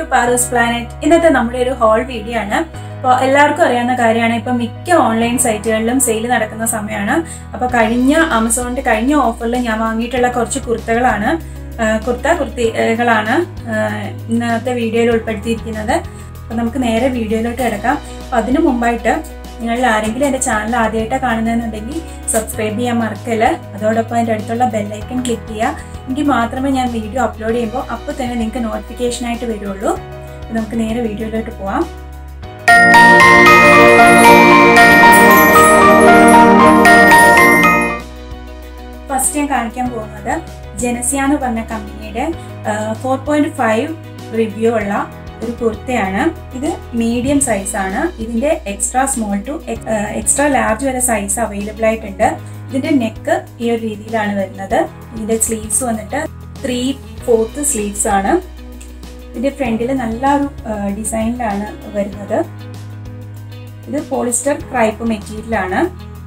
പാറൂസ് planet ഇന്നത്തെ നമ്മുടെ ഒരു ഹോൾ വീഡിയോ ആണ് അപ്പോൾ എല്ലാവർക്കും അറിയാവുന്ന കാര്യമാണ് ഇപ്പം മിക്ക ഓൺലൈൻ സൈറ്റുകളിലും സെയിൽ നടക്കുന്ന സമയമാണ് അപ്പോൾ കഴിഞ്ഞ ആമസോണിന്റെ കഴിഞ്ഞ ഓഫറിൽ ഞാൻ വാങ്ങിയിട്ടുള്ള കുറച്ച് കുർത്തകളാണ് ആ, കുർത്ത കുർത്തികളാണ് ആ, ഇന്നത്തെ വീഡിയോയിൽ ഉൾപ്പെടുത്തിയിരിക്കുന്നത് അപ്പോൾ നമുക്ക് നേരെ വീഡിയോയിലോട്ട് കിടക്കാം അപ്പോൾ അതിനു മുമ്പായിട്ട് നിങ്ങളിൽ ആരെങ്കിലും എൻ്റെ ചാനൽ ആദ്യമായിട്ടാണ് കാണുന്നതെന്നുണ്ടെങ്കിൽ സബ്സ്ക്രൈബ് ചെയ്യാൻ മറക്കല്ല അതോടൊപ്പം അതിൻ്റെ അടുത്തുള്ള ബെല്ലൈക്കൺ ക്ലിക്ക് ചെയ്യുക എങ്കിൽ മാത്രമേ ഞാൻ വീഡിയോ അപ്ലോഡ് ചെയ്യുമ്പോൾ അപ്പോൾ തന്നെ നിങ്ങൾക്ക് നോട്ടിഫിക്കേഷൻ ആയിട്ട് വരുള്ളൂ അപ്പോൾ നമുക്ക് നേരെ വീഡിയോയിലോട്ട് പോവാം ഫസ്റ്റ് ഞാൻ കാണിക്കാൻ പോകുന്നത് ജനസിയ എന്ന് പറഞ്ഞ കമ്പനിയുടെ ഫോർ പോയിന്റ് ഫൈവ് റിവ്യൂ ഉള്ള ഒരു കുർത്തയാണ് ഇത് മീഡിയം സൈസ് ആണ് ഇതിന്റെ extra small to extra large വരെ സൈസ് അവൈലബിൾ ആയിട്ടുണ്ട് ഇതിന്റെ നെക്ക് ഈ ഒരു രീതിയിലാണ് വരുന്നത് ഇതിന്റെ സ്ലീവ്സ് വന്നിട്ട് ത്രീ ഫോർത്ത് സ്ലീവ്സ് ആണ് ഇതിന്റെ ഫ്രണ്ടിൽ നല്ല ഒരു ഡിസൈനിലാണ് വരുന്നത് ഇത് പോളിസ്റ്റർ ക്രൈപ്പ് മെറ്റീരിയൽ ആണ്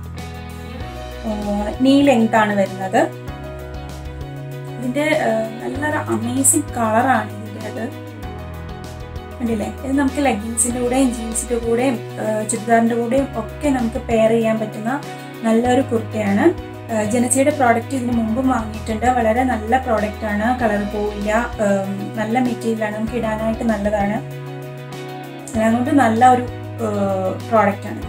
നീ ലെങ്ത് ആണ് വരുന്നത് ഇതിന്റെ നല്ലൊരു അമേസിങ് കളറാണ് ഇതിന്റെ അത് കണ്ടില്ലേ ഇത് നമുക്ക് ലെഗിൻസിന്റെ കൂടെയും ജീൻസിന്റെ കൂടെയും ചുരിദാറിന്റെ കൂടെയും ഒക്കെ നമുക്ക് പെയർ ചെയ്യാൻ പറ്റുന്ന നല്ലൊരു കുർത്തയാണ് ജനസിയുടെ പ്രോഡക്റ്റ് ഇതിന് മുമ്പും വാങ്ങിയിട്ടുണ്ട് വളരെ നല്ല പ്രോഡക്റ്റ് ആണ് കളർ പോവില്ല നല്ല മെറ്റീരിയലാണ് നമുക്ക് ഇടാനായിട്ട് നല്ലതാണ് അതുകൊണ്ട് നല്ല ഒരു പ്രോഡക്റ്റ് ആണ്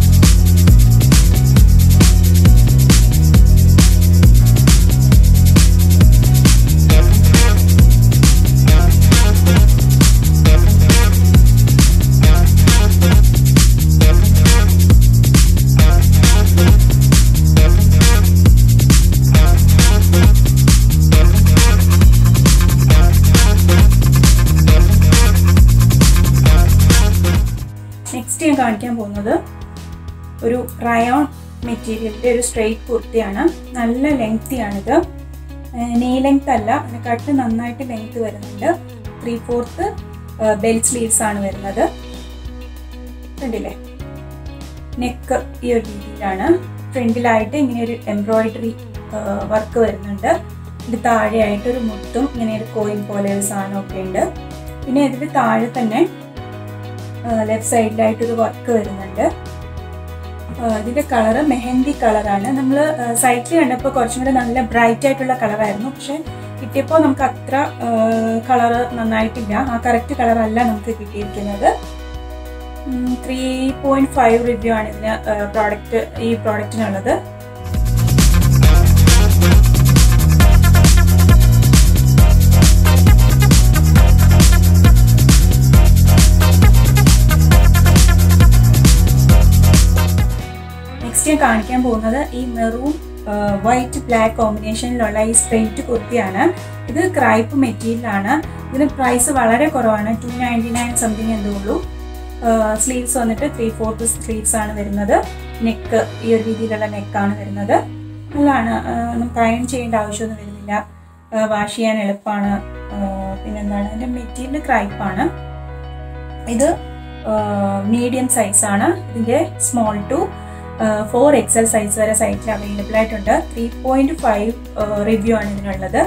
നെക്സ്റ്റ് ഞാൻ കാണിക്കാൻ പോകുന്നത് ഒരു റയോൺ മെറ്റീരിയലിൻ്റെ ഒരു സ്ട്രെയിറ്റ് കുർത്തിയാണ് നല്ല ലെങ്തിയാണിത് നീ ലെങ്ത് അല്ല അതിനെക്കാട്ട് നന്നായിട്ട് ലെങ്ത് വരുന്നുണ്ട് ത്രീ ഫോർത്ത് ബെൽ സ്ലീവ്സ് ആണ് വരുന്നത് കണ്ടില്ലേ നെക്ക് ഈ ഒരു രീതിയിലാണ് ഫ്രണ്ടിലായിട്ട് ഇങ്ങനെ ഒരു എംബ്രോയിഡറി വർക്ക് വരുന്നുണ്ട് ഇത് താഴെയായിട്ട് ഒരു മുത്തും ഇങ്ങനെ ഒരു കോയിൻ പോലെ ഒരു സാധനമൊക്കെ ഉണ്ട് പിന്നെ ഇതിൽ താഴെ തന്നെ ലെഫ്റ്റ് സൈഡിലായിട്ടൊരു വർക്ക് വരുന്നുണ്ട് ഇതിന്റെ കളറ് മെഹന്തി കളറാണ് നമ്മൾ സൈറ്റിൽ കണ്ടപ്പോൾ കുറച്ചും കൂടെ നല്ല ബ്രൈറ്റ് ആയിട്ടുള്ള കളറായിരുന്നു പക്ഷെ കിട്ടിയപ്പോൾ നമുക്ക് അത്ര കളറ് നന്നായിട്ടില്ല ആ കറക്റ്റ് കളറല്ല നമുക്ക് കിട്ടിയിരിക്കുന്നത് ത്രീ പോയിന്റ് ഫൈവ് റിവ്യൂ ആണ് ഇതിന് പ്രോഡക്റ്റ് ഈ പ്രോഡക്റ്റിനുള്ളത് നെക്സ്റ്റ് ഞാൻ കാണിക്കാൻ പോകുന്നത് ഈ മെറൂൺ വൈറ്റ് ബ്ലാക്ക് കോമ്പിനേഷനിലുള്ള ഈ സ്ട്രെയിറ്റ് കുർത്തിയാണ് ഇത് ക്രൈപ്പ് മെറ്റീരിയൽ ആണ് ഇതിന് പ്രൈസ് വളരെ കുറവാണ് ടു നയൻറ്റി നയൻ സംതിങ് എന്തേ ഉള്ളൂ സ്ലീവ്സ് വന്നിട്ട് ത്രീ ഫോർത്ത് സ്ലീവ്സ് ആണ് വരുന്നത് നെക്ക് ഈ ഒരു രീതിയിലുള്ള നെക്കാണ് വരുന്നത് നല്ലതാണ് നമുക്ക് അയൺ ചെയ്യേണ്ട ആവശ്യമൊന്നും വരുന്നില്ല വാഷ് ചെയ്യാൻ എളുപ്പമാണ് പിന്നെന്താണ് അതിൻ്റെ മെറ്റീരിയൽ ക്രൈപ്പാണ് ഇത് മീഡിയം സൈസാണ് ഇതിൻ്റെ small to four XL size വരെ സൈറ്റിൽ അവൈലബിൾ ആയിട്ടുണ്ട് ത്രീ പോയിന്റ് ഫൈവ് റിവ്യൂ ആണ് ഇതിനുള്ളത്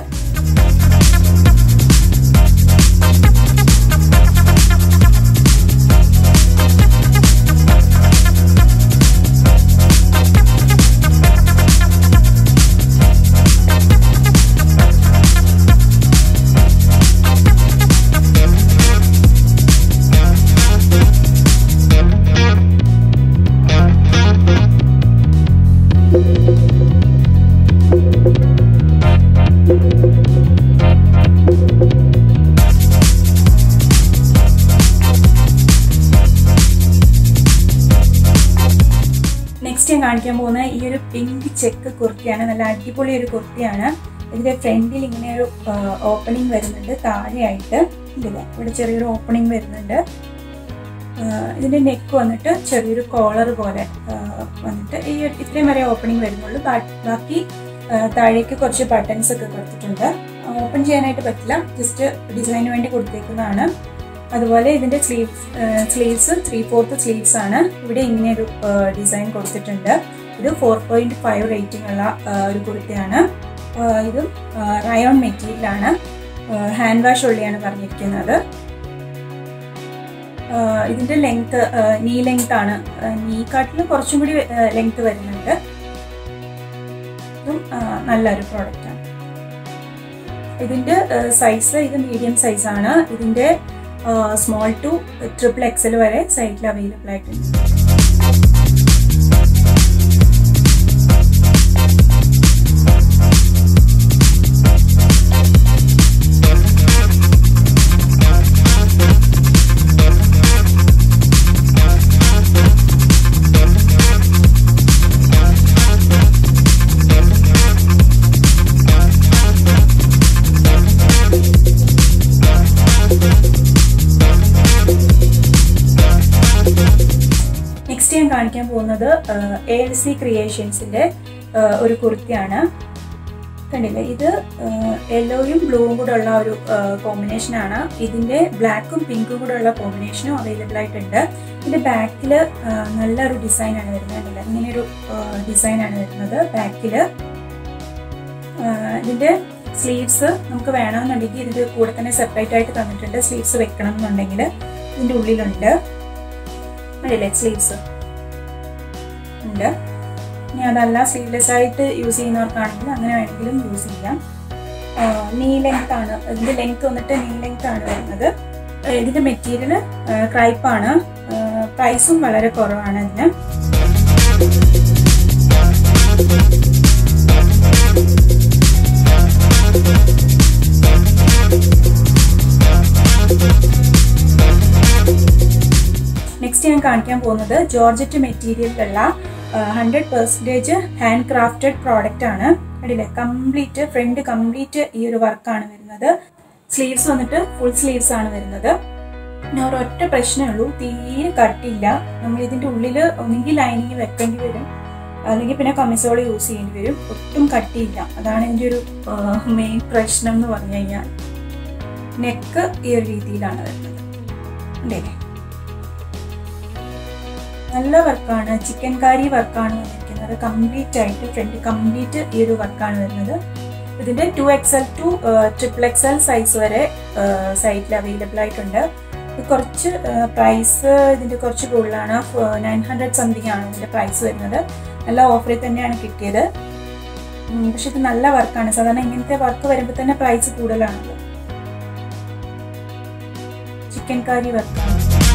നെക്സ്റ്റ് ഞാൻ കാണിക്കാൻ പോകുന്ന ഈ ഒരു പിങ്ക് ചെക്ക് കുർത്തിയാണ് നല്ല അടിപൊളി ഒരു കുർത്തിയാണ് ഇതിന്റെ ഫ്രണ്ടിൽ ഇങ്ങനെ ഒരു ഓപ്പണിംഗ് വരുന്നുണ്ട് താഴെയായിട്ട് ഇതില്ല ഇവിടെ ചെറിയൊരു ഓപ്പണിംഗ് വരുന്നുണ്ട് ഇതിന്റെ നെക്ക് വന്നിട്ട് ചെറിയൊരു കോളർ പോലെ വന്നിട്ട് ഈ ഇത്രയും വരെ ഓപ്പണിംഗ് വരുന്നുള്ളൂ ബാക്കി താഴേക്ക് കുറച്ച് ബട്ടൺസ് ഒക്കെ കൊടുത്തിട്ടുണ്ട് ഓപ്പൺ ചെയ്യാനായിട്ട് പറ്റില്ല ജസ്റ്റ് ഡിസൈന് വേണ്ടി കൊടുത്തേക്കുന്നതാണ് അതുപോലെ ഇതിന്റെ sleeves sleeves three fourth sleeves ആണ് ഇവിടെ ഇങ്ങനെ ഒരു ഡിസൈൻ കൊടുത്തിട്ടുണ്ട് ഇത് ഫോർ പോയിന്റ് ഫൈവ് റേറ്റിംഗ് ഉള്ള ഒരു കുർത്തയാണ് ഇതും റയോൺ മെറ്റീരിയലാണ് ഹാൻഡ് വാഷ് ഉള്ളിയാണ് പറഞ്ഞിരിക്കുന്നത് ഇതിൻ്റെ ലെങ്ത്ത് നീ ലെങ്ത് ആണ് നീക്കാട്ടിൽ കുറച്ചും കൂടി ലെങ്ത് വരുന്നുണ്ട് ഇതും നല്ലൊരു പ്രോഡക്റ്റാണ് ഇതിൻ്റെ സൈസ് ഇത് മീഡിയം സൈസാണ് ഇതിൻ്റെ സ്മോൾ ടു ട്രിപ്പിൾ എക്സൽ വരെ സൈറ്റിൽ അവൈലബിൾ ആയിട്ടുണ്ട് നെക്സ്റ്റ് ഞാൻ കാണിക്കാൻ പോകുന്നത് എ എൽ സി ക്രിയേഷൻസിൻ്റെ ഒരു കുർത്തിയാണ് കണ്ടില്ലേ ഇത് യെല്ലോയും ബ്ലൂവും കൂടെ ഉള്ള ഒരു കോമ്പിനേഷനാണ് ഇതിൻ്റെ ബ്ലാക്കും പിങ്കും കൂടെ ഉള്ള കോമ്പിനേഷനും അവൈലബിൾ ആയിട്ടുണ്ട് ഇതിൻ്റെ ബാക്കിൽ നല്ലൊരു ഡിസൈനാണ് വരുന്നത് കണ്ടില്ല ഇങ്ങനെയൊരു ഡിസൈനാണ് വരുന്നത് ബാക്കിൽ ഇതിൻ്റെ സ്ലീവ്സ് നമുക്ക് വേണമെന്നുണ്ടെങ്കിൽ ഇതിൻ്റെ കൂടെ തന്നെ സെപ്പറേറ്റ് ആയിട്ട് തന്നിട്ടുണ്ട് സ്ലീവ്സ് വെക്കണം എന്നുണ്ടെങ്കിൽ ഇതിൻ്റെ ഉള്ളിലുണ്ട് അല്ലേ സ്ലീവ്സ് ഉണ്ട് ഇനി അതല്ല സ്ലീവ്ലെസ് ആയിട്ട് യൂസ് ചെയ്യുന്നവർക്കാണെങ്കിൽ അങ്ങനെ വേണമെങ്കിലും യൂസ് ചെയ്യാം നീ ലെങ്ത് ആണ് ഇതിൻ്റെ ലെങ്ത് വന്നിട്ട് നീ ലെങ്ത് ആണ് വരുന്നത് ഇതിൻ്റെ മെറ്റീരിയൽ ക്രൈപ്പാണ് പ്രൈസും വളരെ കുറവാണ് ഇതിന് നെക്സ്റ്റ് ഞാൻ കാണിക്കാൻ പോകുന്നത് ജോർജറ്റ് മെറ്റീരിയലിലുള്ള hundred percentage hand crafted product ആണ് കണ്ടില്ലേ കംപ്ലീറ്റ് ഫ്രണ്ട് കംപ്ലീറ്റ് ഈ ഒരു വർക്കാണ് വരുന്നത് സ്ലീവ്സ് വന്നിട്ട് ഫുൾ സ്ലീവ്സ് ആണ് വരുന്നത് പിന്നെ ഒരൊറ്റ പ്രശ്നമേ ഉള്ളൂ തീരെ കട്ടില്ല നമ്മൾ ഇതിൻ്റെ ഉള്ളിൽ ഒന്നുകിൽ ലൈനിങ് വെക്കേണ്ടി വരും അല്ലെങ്കിൽ പിന്നെ കമിസോള് യൂസ് ചെയ്യേണ്ടി വരും ഒട്ടും കട്ടിയില്ല അതാണ് എൻ്റെ ഒരു മെയിൻ പ്രശ്നം എന്ന് പറഞ്ഞു കഴിഞ്ഞാൽ നെക്ക് ഈ ഒരു രീതിയിലാണ് വരുന്നത് അല്ലേ നല്ല വർക്കാണ് ചിക്കൻ കാരി വർക്കാണ് വന്നിരിക്കുന്നത് കംപ്ലീറ്റ് ആയിട്ട് ഫ്രണ്ട് കംപ്ലീറ്റ് ഈ ഒരു വർക്കാണ് വരുന്നത് ഇതിന്റെ two X L two triple X L size വരെ സൈറ്റിൽ അവൈലബിൾ ആയിട്ടുണ്ട് ഇത് കുറച്ച് പ്രൈസ് ഇതിന്റെ കുറച്ച് കൂടുതലാണ് നയൻ ഹൺഡ്രഡ് സംതിങ് ആണ് ഇതിന്റെ പ്രൈസ് വരുന്നത് നല്ല ഓഫറിൽ തന്നെയാണ് കിട്ടിയത് പക്ഷെ ഇത് നല്ല വർക്കാണ് സാധാരണ ഇങ്ങനത്തെ വർക്ക് വരുമ്പോൾ തന്നെ പ്രൈസ് കൂടുതലാണല്ലോ ചിക്കൻ കാരി വർക്കാണ്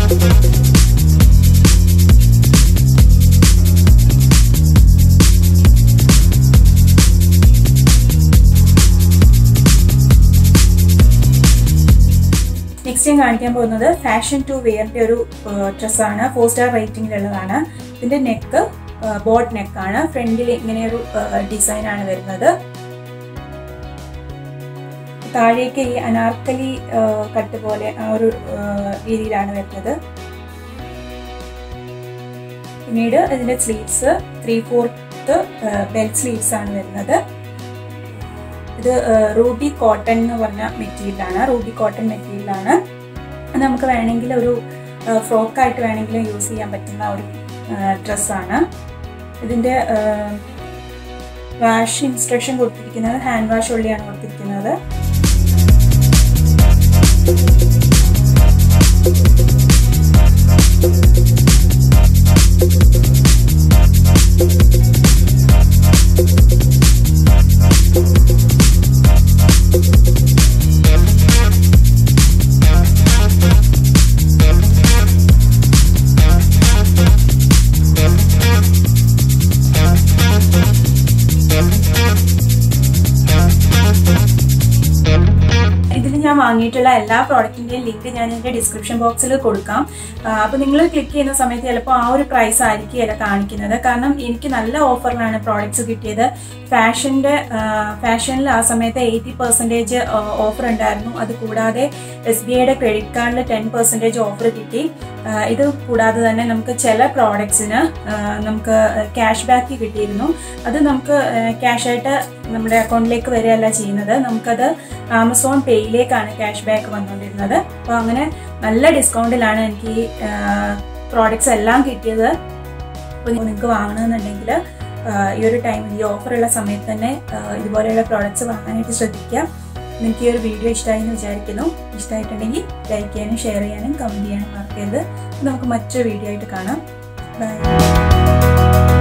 നെക്സ്റ്റ് ഞാൻ കാണിക്കാൻ പോകുന്നത് ഫാഷൻ ടു വെയറിന്റെ ഒരു ഡ്രസ്സാണ് ഫോർ സ്റ്റാർ റേറ്റിംഗിലുള്ളതാണ് ഇതിന്റെ നെക്ക് ബോട്ട് നെക്കാണ് ഫ്രണ്ടിൽ ഇങ്ങനെ ഒരു ഡിസൈൻ ആണ് വരുന്നത് താഴേക്ക് ഈ അനാർക്കലി കട്ട് പോലെ ആ ഒരു രീതിയിലാണ് വരുന്നത് പിന്നീട് ഇതിന്റെ sleeves three fourth belt sleeves ആണ് വരുന്നത് ഇത് റൂബി കോട്ടൺ എന്ന് പറഞ്ഞ മെറ്റീരിയലാണ് റൂബി കോട്ടൺ മെറ്റീരിയലാണ് നമുക്ക് വേണമെങ്കിൽ ഒരു ഫ്രോക്കായിട്ട് വേണമെങ്കിലും യൂസ് ചെയ്യാൻ പറ്റുന്ന ഒരു ഡ്രസ്സാണ് ഇതിൻ്റെ വാഷ് ഇൻസ്ട്രക്ഷൻ കൊടുത്തിരിക്കുന്നത് ഹാൻഡ് വാഷ് ഉള്ളിയാണ് കൊടുത്തിരിക്കുന്നത് ഞാൻ വാങ്ങിയിട്ടുള്ള എല്ലാ പ്രോഡക്റ്റിന്റെയും ലിങ്ക് ഞാൻ എൻ്റെ ഡിസ്ക്രിപ്ഷൻ ബോക്സിൽ കൊടുക്കാം അപ്പോൾ നിങ്ങൾ ക്ലിക്ക് ചെയ്യുന്ന സമയത്ത് ചിലപ്പോൾ ആ ഒരു പ്രൈസ് ആയിരിക്കുകയല്ല കാണിക്കുന്നത് കാരണം എനിക്ക് നല്ല ഓഫറിലാണ് പ്രോഡക്റ്റ്സ് കിട്ടിയത് ഫാഷൻ്റെ ഫാഷനിൽ ആ സമയത്ത് എയ്റ്റി പെർസെൻറ്റേജ് ഓഫർ ഉണ്ടായിരുന്നു അത് കൂടാതെ എസ് ബി ഐയുടെ ക്രെഡിറ്റ് കാർഡിൽ ടെൻ പെർസെൻറ്റേജ് ഓഫർ കിട്ടി ഇത് കൂടാതെ തന്നെ നമുക്ക് ചില പ്രോഡക്ട്സിന് നമുക്ക് ക്യാഷ് ബാക്ക് കിട്ടിയിരുന്നു അത് നമുക്ക് ക്യാഷായിട്ട് നമ്മുടെ അക്കൗണ്ടിലേക്ക് വരികയല്ല ചെയ്യുന്നത് നമുക്കത് ആമസോൺ പേയിലേക്കാണ് ക്യാഷ് ബാക്ക് വന്നുകൊണ്ടിരുന്നത് അപ്പോൾ അങ്ങനെ നല്ല ഡിസ്കൗണ്ടിലാണ് എനിക്ക് ഈ പ്രോഡക്റ്റ്സ് എല്ലാം കിട്ടിയത് അപ്പോൾ നിങ്ങൾക്ക് വാങ്ങണമെന്നുണ്ടെങ്കിൽ ഈ ഒരു ടൈമിൽ ഈ ഓഫറുള്ള സമയത്ത് തന്നെ ഇതുപോലെയുള്ള പ്രോഡക്റ്റ്സ് വാങ്ങാനായിട്ട് ശ്രദ്ധിക്കുക നിങ്ങൾക്ക് ഈ ഒരു വീഡിയോ ഇഷ്ടമായി എന്ന് വിചാരിക്കുന്നു ഇഷ്ടമായിട്ടുണ്ടെങ്കിൽ ലൈക്ക് ചെയ്യാനും ഷെയർ ചെയ്യാനും കമൻറ്റ് ചെയ്യാനും മറക്കരുത് നമുക്ക് മറ്റൊരു വീഡിയോ ആയിട്ട് കാണാം ബൈ